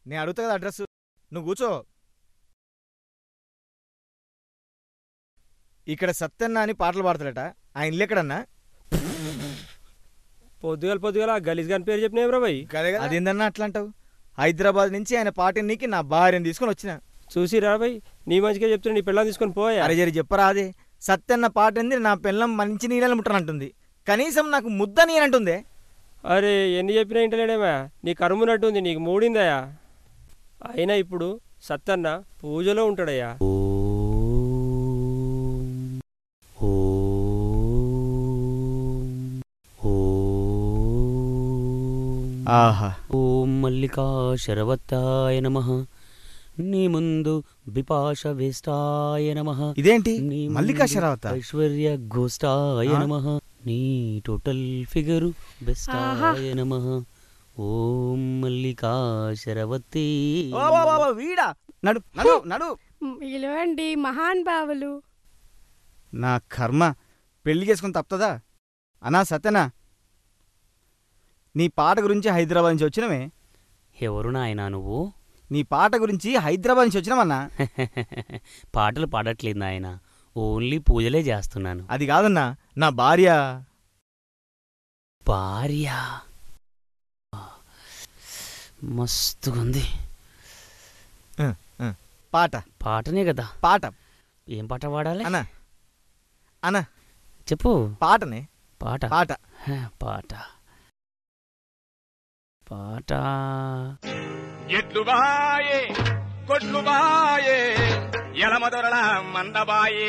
నేను అడుగుతా కదా అడ్రస్ నువ్వు కూర్చో ఇక్కడ సత్యన్న అని పాటలు పాడతాడట ఆయన ఇల్లు ఎక్కడన్నా పొద్దుగాల పొద్దుగాల ఆ గలీజ్ గాని పేరు చెప్పినా బాయ్ అదేందన్నా అట్లా అంటావు హైదరాబాద్ నుంచి ఆయన పాటినికి నా భార్యను తీసుకొని వచ్చిన చూసి రా బాయ్ నీ మంచిగా చెప్తున్నా నీ పిల్లల్ని తీసుకొని పోయా అరే జరి చెప్పరా అదే సత్యన్న పాటింది నా పిల్లం మంచి నీళ్ళని ముట్టనంటుంది కనీసం నాకు ముద్ద నీనంటుందే అరే ఎన్ని చెప్పినా ఇంటలేడేమా నీ కరుమునట్టుంది నీకు మూడిందయా అయినా ఇప్పుడు సత్తన్న పూజలో ఉంటాడయ్యా ఆహా ఓం మల్లికా శరవత్తాయ నమ నీ ముందు బిపాష వేష్టాయ నమ ఇదేంటి నీ మల్లికా ముందు శరావత ఐశ్వర్య ఘోష్టాయ ఆ? నమ నీ టోటల్ ఫిగరు బెస్టాయ నమ ఓం మల్లికా శరవతి ఓ, ఓ, ఓ, ఓ, వీడా నడు నడు నడు ఇలవండి మహాన్ భావులు నా కర్మ పెళ్లి చేసుకుని తప్పుతుందా అనా సత్యనా నీ పాట గురించి హైదరాబాద్ నుంచి వచ్చినమే ఎవరు నాయనా నువ్వు నీ పాట గురించి హైదరాబాద్ నుంచి వచ్చినామన్నా పాటలు పాడట్లేదు నాయన ఓన్లీ పూజలే చేస్తున్నాను అది కాదన్నా నా భార్య భార్య మస్తుగుంది పాట పాటనే కదా పాట ఏం పాట పాడాలి అన్న అన్న చెప్పు పాటనే పాట పాట హ, పాట పాట ఎడ్లు బాయే కొట్లు బాయే ఎలమదొరల మందబాయే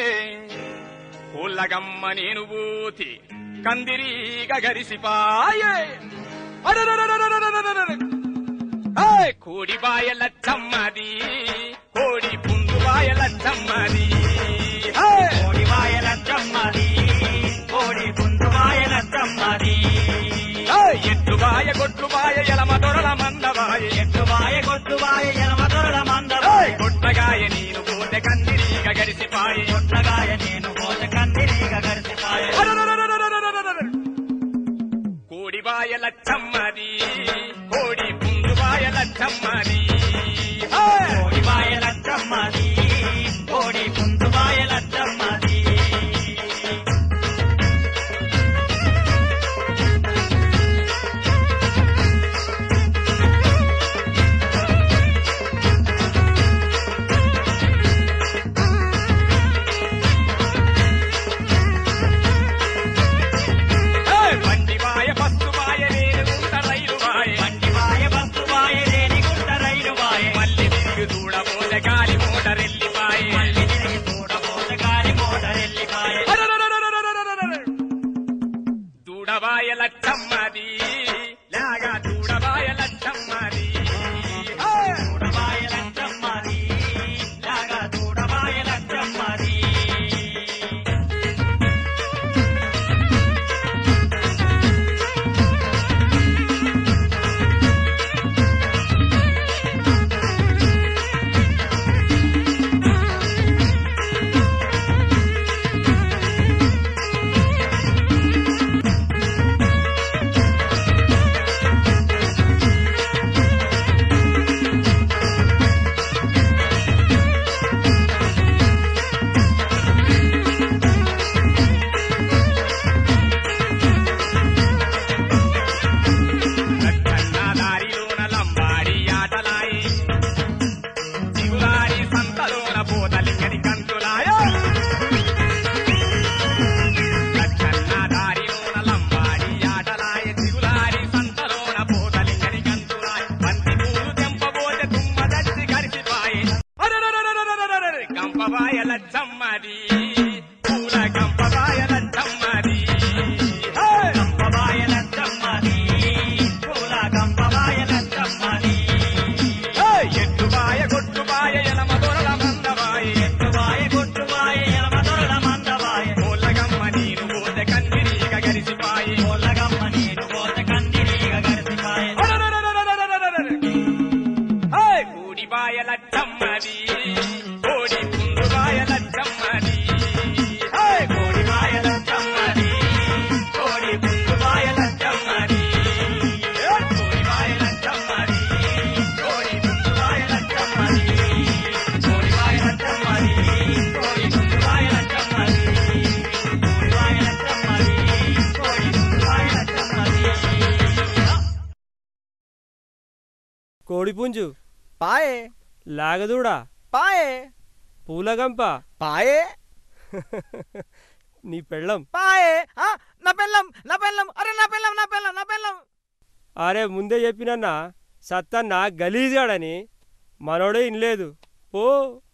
పూలగమ్మ నేను బూతి కందిరీగ గరిసిపాయే అరెరెరెరెరెరెరెరెరెరె. ఏయ్, కోడి బాయ లచ్చమ్మది కోడి పుండు బాయ లచ్చమ్మది ఏయ్. కోడి బాయ లచ్చమ్మది కోడి పుండు బాయ లచ్చమ్మది ఏయ్, ఎడ్లు బాయ కొట్లు బాయ ఎలమ దొరల మందబాయ ఎడ్లు బాయ కొట్లు బాయ ఎలమ దొరల మందబాయ కొట్టగాయ నేను పోతే కందిరీగ గరిసిపాయ కొట్టగాయ నేను పోతే కందిరీగ గరిసిపాయ కోడిబాయ లచ్చమ్మది కోడి పుండుబాయ లచ్చమ్మది కోడిబాయ లచ్చమ్మది కోడి పుండుబాయ లచ్చమ్మది బండివాయ బస్సువాయ రేణిగుంట రైలువాయ బండివాయ బస్సువాయ రేణిగుంట రైలువాయ మల్లి తిరిగి చూడబోద గాలి మోటరెల్లిపాయ మల్లి తిరిగి చూడబోద గాలి మోటరెల్లిపాయ దూడవాయ లచ్చమ్మది లాగా దూడవాయ లచ్చమ్మది దూడవాయ లచ్చమ్మది లాగా దూడవాయ లచ్చమ్మది లచ్చన్న దారిలోన లంబాడి ఆటలాయి దిగులారి సంతలోన పోతలింగని కంతులాయ లచ్చన్న దారిలోన లంబాడి ఆటలాయ దిగులారి సంతలోన పోతలింగని కంతులాయ బంతి పూలు తెంపబోతే తుమ్మ దచ్చి గరిసిపాయే అరెరెరెరెరెరెరెరెరె. గంపబాయ లచ్చమ్మది పూల గంపబాయ లచ్చమ్మది హే! గంపబాయ లచ్చమ్మది పూల గంపబాయ లచ్చమ్మది హే! ఎట్టుబాయ గొట్టుబాయ ఎలమ దొరల మందబాయ ఎట్టుబాయ గొట్టుబాయ ఎలమ దొరల మందబాయ పూలగమ్మ నీరు పోతే కందిరీగ గరిసిపాయ పూలగమ్మ నీరు పోతే కందిరీగ గరిసిపాయ హే! కూడిబాయ లచ్చమ్మది కోడి పుండుబాయ లచ్చమ్మది హే! కోడిబాయ కోడిపుంజు పాయే లాగదూడా పాయే పూలగంప పాయే నీ పెళ్ళం పాయే ఆ, నా పెళ్ళం నా పెళ్ళం అరే నా పెళ్ళం నా పెళ్ళం నా పెళ్ళం అరే ముందే చెప్పినన్నా సత్తన్న గలీజాడని మనోడే ఇనలేదు పో